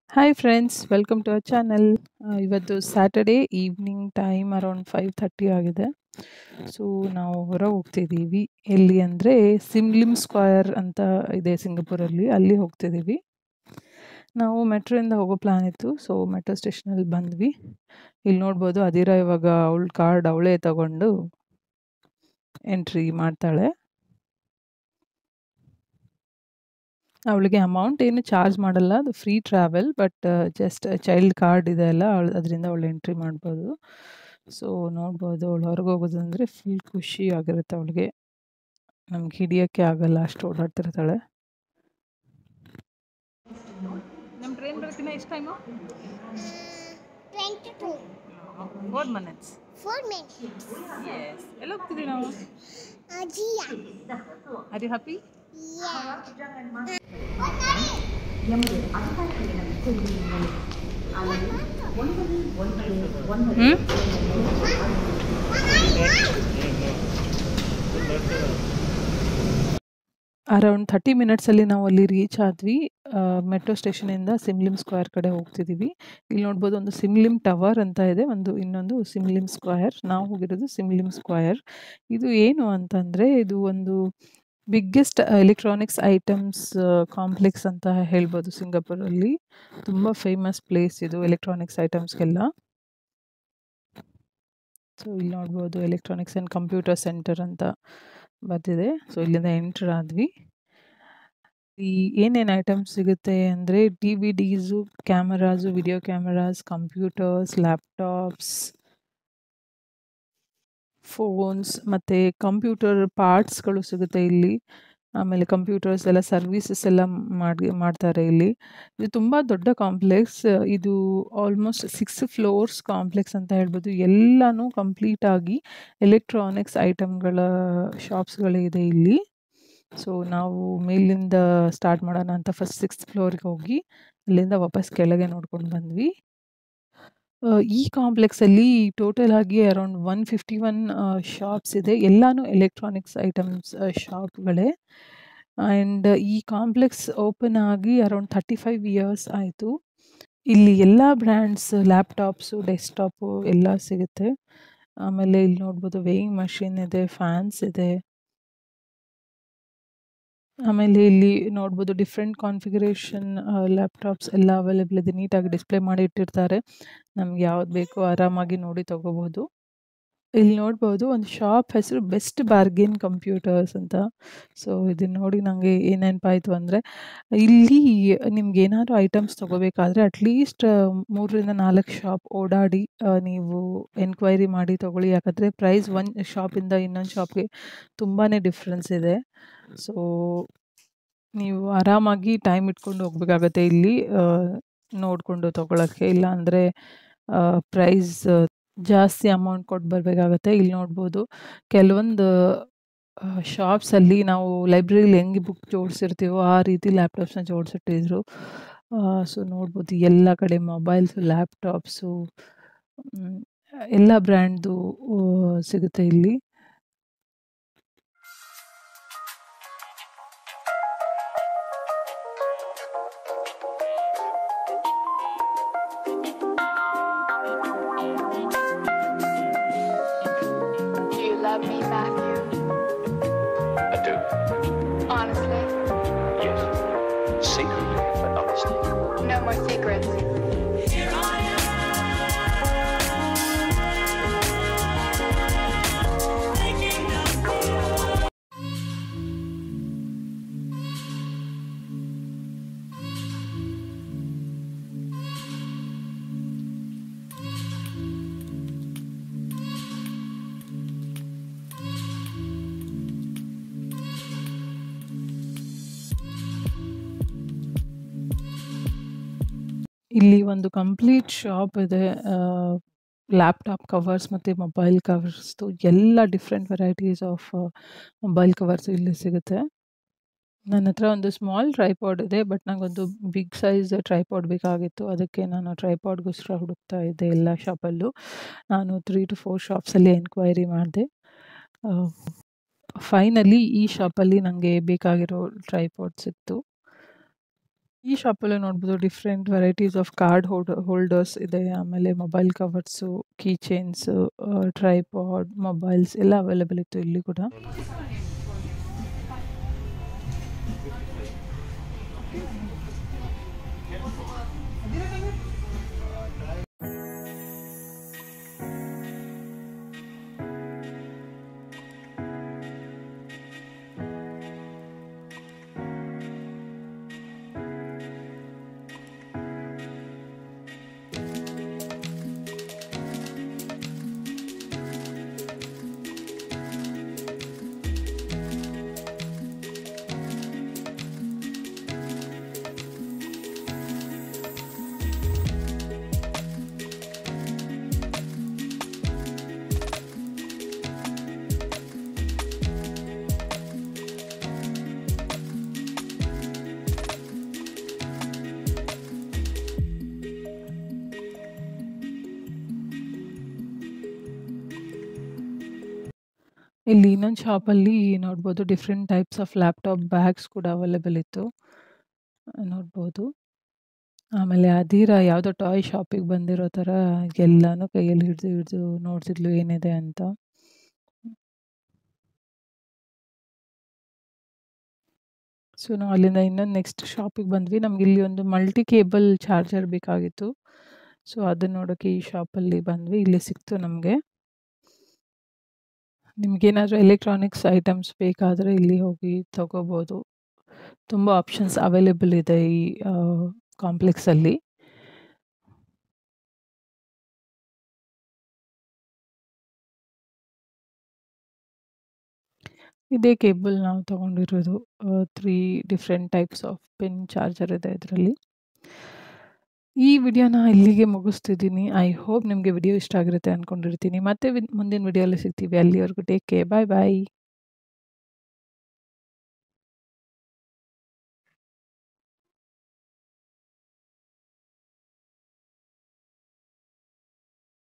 Hi friends welcome to our channel ಇವತ್ತು Saturday evening time around five thirty ಆಗಿದೆ so ನಾವು ಹೊರ ಹೋಗ್ತಿದ್ದೀವಿ ಎಲ್ಲಿ ಅಂದರೆ ಸಿಮ್ಲಿಮ್ ಸ್ಕ್ವಯರ್ ಅಂತ ಇದೆ ಸಿಂಗಪುರಲ್ಲಿ ಅಲ್ಲಿ ಹೋಗ್ತಿದ್ದೀವಿ ನಾವು ಮೆಟ್ರೋಯಿಂದ ಹೋಗೋ ಪ್ಲ್ಯಾನ್ ಇತ್ತು ಸೊ ಮೆಟ್ರೋ ಸ್ಟೇಷನಲ್ಲಿ ಬಂದ್ವಿ ಇಲ್ಲಿ ನೋಡ್ಬೋದು ಅದಿರ ಇವಾಗ ಅವಳ ಕಾರ್ಡ್ ಅವಳೇ ತಗೊಂಡು ಎಂಟ್ರಿ ಮಾಡ್ತಾಳೆ ಅವಳಿಗೆ ಅಮೌಂಟ್ ಏನು ಚಾರ್ಜ್ ಮಾಡಲ್ಲ ಅದು free travel but just child card ಇದೆ ಅಲ್ಲ ಅವಳು ಅದರಿಂದ ಅವಳು ಎಂಟ್ರಿ ಮಾಡ್ಬೋದು ಸೊ ನೋಡ್ಬೋದು ಅವಳು ಹೊರಗೆ ಹೋಗೋದಂದರೆ ಫುಲ್ ಖುಷಿ ಆಗಿರುತ್ತೆ ಅವಳಿಗೆ ನಮ್ಗೆ ಹಿಡಿಯೋಕ್ಕೆ ಆಗಲ್ಲ ಅಷ್ಟು ಓಡಾಡ್ತಿರ್ತಾಳೆ ನಮ್ಮ ಟ್ರೈನ್ ಬರೋಕ್ಕಿಂತ ಎಷ್ಟು time 22. Four minutes 4 minutes. Yes ಎಲ್ಲ ಹೋಗ್ತಿದ್ದೀವಿ ನಾವು Uh, Gia. Are you happy Yeah. ಹ್ಞೂ ಅರೌಂಡ್ ಥರ್ಟಿ ಮಿನಿಟ್ಸಲ್ಲಿ ನಾವು ಅಲ್ಲಿ ರೀಚ್ ಆದ್ವಿ ಮೆಟ್ರೋ ಸ್ಟೇಷನಿಂದ ಸಿಮ್ಲಿಮ್ ಸ್ಕ್ವೇರ್ ಕಡೆ ಹೋಗ್ತಿದ್ದೀವಿ ಇಲ್ಲಿ ನೋಡ್ಬೋದು ಒಂದು ಸಿಮ್ಲಿಮ್ ಟವರ್ ಅಂತ ಇದೆ ಒಂದು ಇನ್ನೊಂದು ಸಿಮ್ಲಿಮ್ ಸ್ಕ್ವಯರ್ ನಾವು ಹೋಗಿರೋದು ಸಿಮ್ಲಿಮ್ ಸ್ಕ್ವಯರ್ ಇದು ಏನು ಅಂತಂದರೆ ಇದು ಒಂದು ಬಿಗ್ಗೆಸ್ಟ್ ಎಲೆಕ್ಟ್ರಾನಿಕ್ಸ್ ಐಟಮ್ಸ್ ಕಾಂಪ್ಲೆಕ್ಸ್ ಅಂತ ಹೇಳ್ಬೋದು ಸಿಂಗಾಪುರಲ್ಲಿ ತುಂಬ ಫೇಮಸ್ ಪ್ಲೇಸ್ ಇದು ಎಲೆಕ್ಟ್ರಾನಿಕ್ಸ್ ಐಟಮ್ಸ್ಗೆಲ್ಲ ಸೊ ಇಲ್ಲಿ ನೋಡ್ಬೋದು ಎಲೆಕ್ಟ್ರಾನಿಕ್ಸ್ ಆ್ಯಂಡ್ ಕಂಪ್ಯೂಟರ್ ಸೆಂಟರ್ ಅಂತ ಬರ್ತಿದೆ ಸೊ ಇಲ್ಲಿಂದ ಎಂಟರ್ ಆದ್ವಿ ಈ ಏನೇನು ಐಟಮ್ಸ್ ಸಿಗುತ್ತೆ ಅಂದರೆ DVDs cameras video cameras computers laptops phones ಮತ್ತು ಕಂಪ್ಯೂಟರ್ ಪಾರ್ಟ್ಸ್ಗಳು ಸಿಗುತ್ತೆ ಇಲ್ಲಿ ಆಮೇಲೆ ಕಂಪ್ಯೂಟರ್ಸ್ ಎಲ್ಲ ಸರ್ವೀಸಸ್ ಎಲ್ಲ ಮಾಡಿ ಮಾಡ್ತಾರೆ ಇಲ್ಲಿ ಇದು ತುಂಬ ದೊಡ್ಡ ಕಾಂಪ್ಲೆಕ್ಸ್ ಇದು ಆಲ್ಮೋಸ್ಟ್ ಸಿಕ್ಸ್ ಫ್ಲೋರ್ಸ್ ಕಾಂಪ್ಲೆಕ್ಸ್ ಅಂತ ಹೇಳ್ಬೋದು ಎಲ್ಲನೂ ಕಂಪ್ಲೀಟಾಗಿ ಎಲೆಕ್ಟ್ರಾನಿಕ್ಸ್ ಐಟಮ್ಗಳ ಶಾಪ್ಸ್ಗಳೇ ಇದೆ ಇಲ್ಲಿ ಸೊ ನಾವು ಮೇಲಿಂದ ಸ್ಟಾರ್ಟ್ ಮಾಡೋಣ ಅಂತ ಫಸ್ಟ್ ಸಿಕ್ಸ್ತ್ ಫ್ಲೋರಿಗೆ ಹೋಗಿ ಅಲ್ಲಿಂದ ವಾಪಸ್ ಕೆಳಗೆ ನೋಡ್ಕೊಂಡು ಬಂದ್ವಿ ಆ, ಈ ಕಾಂಪ್ಲೆಕ್ಸಲ್ಲಿ ಟೋಟಲ್ ಆಗಿ around one fifty one shops ಇದೆ ಎಲ್ಲಾನು ಎಲೆಕ್ಟ್ರಾನಿಕ್ಸ್ ಐಟಮ್ಸ್ ಶಾಪ್ಗಳೇ ಆ್ಯಂಡ್ ಈ ಕಾಂಪ್ಲೆಕ್ಸ್ ಓಪನ್ ಆಗಿ ಅರೌಂಡ್ ಥರ್ಟಿ ಫೈವ್ ಇಯರ್ಸ್ ಆಯಿತು ಇಲ್ಲಿ ಎಲ್ಲ ಬ್ರ್ಯಾಂಡ್ಸ್ ಲ್ಯಾಪ್ಟಾಪ್ಸು ಡೆಸ್ಕ್ಟಾಪು ಎಲ್ಲ ಸಿಗುತ್ತೆ ಆಮೇಲೆ ಇಲ್ಲಿ ನೋಡ್ಬೋದು ವೇಯಿಂಗ್ ಮಷಿನ್ ಇದೆ ಫ್ಯಾನ್ಸ್ ಇದೆ ಆಮೇಲೆ ಇಲ್ಲಿ ನೋಡ್ಬೋದು ಡಿಫ್ರೆಂಟ್ ಕಾನ್ಫಿಗರೇಷನ್ ಲ್ಯಾಪ್ಟಾಪ್ಸ್ ಎಲ್ಲ ಅವೈಲೇಬಲ್ ಇದೆ ನೀಟಾಗಿ ಡಿಸ್ಪ್ಲೇ ಮಾಡಿ ಇಟ್ಟಿರ್ತಾರೆ ನಮ್ಗೆ ಯಾವ್ದು ಬೇಕೋ ಆರಾಮಾಗಿ ನೋಡಿ ತಗೋಬೋದು ಇಲ್ಲಿ ನೋಡ್ಬೋದು ಒಂದು ಶಾಪ್ ಹೆಸರು ಬೆಸ್ಟ್ ಬಾರ್ಗೇನ್ ಕಂಪ್ಯೂಟರ್ಸ್ ಅಂತ ಸೊ ಇದನ್ನ ನೋಡಿ ನನಗೆ ಏನು ನೆನಪಾಯಿತು ಅಂದರೆ ಇಲ್ಲಿ ನಿಮ್ಗೆ ಏನಾದ್ರು ಐಟಮ್ಸ್ ತೊಗೋಬೇಕಾದ್ರೆ ಅಟ್ಲೀಸ್ಟ್ ಮೂರರಿಂದ ನಾಲ್ಕು ಶಾಪ್ ಓಡಾಡಿ ಆ, ನೀವು ಎನ್ಕ್ವೈರಿ ಮಾಡಿ ತೊಗೊಳ್ಳಿ ಯಾಕಂದರೆ ಪ್ರೈಸ್ ಒಂದು ಶಾಪಿಂದ ಇನ್ನೊಂದು ಶಾಪ್ಗೆ ತುಂಬಾ ಡಿಫ್ರೆನ್ಸ್ ಇದೆ ಸೊ ನೀವು ಆರಾಮಾಗಿ ಟೈಮ್ ಇಟ್ಕೊಂಡು ಹೋಗ್ಬೇಕಾಗತ್ತೆ ಇಲ್ಲಿ ಆ, ನೋಡಿಕೊಂಡು ತೊಗೊಳಕ್ಕೆ ಇಲ್ಲ ಅಂದರೆ ಪ್ರೈಸ್ ಜಾಸ್ತಿ ಅಮೌಂಟ್ ಕೊಟ್ಟು ಬರಬೇಕಾಗತ್ತೆ ಇಲ್ಲಿ ನೋಡ್ಬೋದು ಕೆಲವೊಂದು ಶಾಪ್ಸಲ್ಲಿ ನಾವು ಲೈಬ್ರರಿಲಿ ಹೆಂಗೆ ಬುಕ್ ಜೋಡಿಸಿರ್ತೀವೋ ಆ ರೀತಿ ಲ್ಯಾಪ್ಟಾಪ್ಸ್ನ ಜೋಡಿಸಿಟ್ಟಿದ್ರು ಸೊ ನೋಡ್ಬೋದು ಎಲ್ಲ ಕಡೆ ಮೊಬೈಲ್ಸು ಲ್ಯಾಪ್ಟಾಪ್ಸು ಎಲ್ಲ ಬ್ರ್ಯಾಂಡ್ದು ಸಿಗುತ್ತೆ ಇಲ್ಲಿ Do you love me, Matthew? I do. Honestly? Yes. Secretly, but honestly. No more secrets. ಇಲ್ಲಿ ಒಂದು ಕಂಪ್ಲೀಟ್ ಶಾಪ್ ಇದೆ ಲ್ಯಾಪ್ಟಾಪ್ ಕವರ್ಸ್ ಮತ್ತು ಮೊಬೈಲ್ ಕವರ್ಸ್ದು ಎಲ್ಲ different varieties of mobile covers ಇಲ್ಲಿ ಸಿಗುತ್ತೆ ನನ್ನ ಹತ್ರ ಒಂದು ಸ್ಮಾಲ್ ಟ್ರೈಪಾಡ್ ಇದೆ ಬಟ್ ನನಗೊಂದು ಬಿಗ್ ಸೈಜ್ ಟ್ರೈಪಾಡ್ ಬೇಕಾಗಿತ್ತು ಅದಕ್ಕೆ ನಾನು ಟ್ರೈಪಾಡ್ಗೋಸ್ಕರ ಹುಡುಕ್ತಾ ಇದ್ದೆ ಎಲ್ಲ ಶಾಪಲ್ಲೂ ನಾನು ತ್ರೀ ಟು ಫೋರ್ ಶಾಪ್ಸಲ್ಲಿ ಎನ್ಕ್ವೈರಿ ಮಾಡಿದೆ ಫೈನಲಿ ಈ ಶಾಪಲ್ಲಿ ನನಗೆ ಬೇಕಾಗಿರೋ ಟ್ರೈಪಾಡ್ ಸಿಕ್ತು ಈ ಶಾಪಲ್ಲಿ ನೋಡ್ಬೋದು different varieties of card hold holders ಇದೆ ಆಮೇಲೆ mobile covers key chains tripod mobiles ಎಲ್ಲ ಅವೈಲೇಬಲ್ ಇತ್ತು ಇಲ್ಲಿ ಕೂಡ ಇಲ್ಲಿ ಇನ್ನೊಂದು ಶಾಪಲ್ಲಿ ನೋಡ್ಬೋದು different types of laptop bags ಕೂಡ ಅವೈಲೇಬಲ್ ಇತ್ತು ನೋಡ್ಬೋದು ಆಮೇಲೆ ಅಧೀರ ಯಾವುದೋ ಟಾಯ್ ಶಾಪಿಗೆ ಬಂದಿರೋ ಥರ ಎಲ್ಲನೂ ಕೈಯಲ್ಲಿ ಹಿಡಿದು ಹಿಡಿದು ನೋಡ್ತಿದ್ಲು ಏನಿದೆ ಅಂತ ಸೊ ನಾವು ಅಲ್ಲಿಂದ ಇನ್ನೊಂದು ನೆಕ್ಸ್ಟ್ ಶಾಪಿಗೆ ಬಂದ್ವಿ ನಮ್ಗೆ ಇಲ್ಲಿ ಒಂದು ಮಲ್ಟಿ ಕೇಬಲ್ ಚಾರ್ಜರ್ ಬೇಕಾಗಿತ್ತು ಸೊ ಅದನ್ನ ನೋಡೋಕ್ಕೆ ಈ ಶಾಪಲ್ಲಿ ಬಂದ್ವಿ ಇಲ್ಲಿ ಸಿಕ್ತು ನಮಗೆ ನಿಮಗೇನಾದರೂ ಎಲೆಕ್ಟ್ರಾನಿಕ್ಸ್ ಐಟಮ್ಸ್ ಬೇಕಾದರೆ ಇಲ್ಲಿ ಹೋಗಿ ತಗೋಬೋದು ತುಂಬ ಆಪ್ಷನ್ಸ್ ಅವೈಲೇಬಲ್ ಇದೆ ಈ ಕಾಂಪ್ಲೆಕ್ಸಲ್ಲಿ ಇದೇ ಕೇಬಲ್ ನಾವು ತಗೊಂಡಿರೋದು three different types of pin charger ಇದೆ ಇದರಲ್ಲಿ ಈ ವಿಡಿಯೋನ ಇಲ್ಲಿಗೆ ಮುಗಿಸ್ತಿದ್ದೀನಿ ಐ ಹೋಪ್ ನಿಮಗೆ ವಿಡಿಯೋ ಇಷ್ಟ ಆಗಿರುತ್ತೆ ಅಂದ್ಕೊಂಡಿರ್ತೀನಿ ಮತ್ತೆ ವಿ- ಮುಂದಿನ ವಿಡಿಯೋಲ್ಲಿ ಸಿಗ್ತೀವಿ ಅಲ್ಲಿವರೆಗೂ ಟೇಕ್ ಕೇರ್ ಬಾಯ್ ಬಾಯ್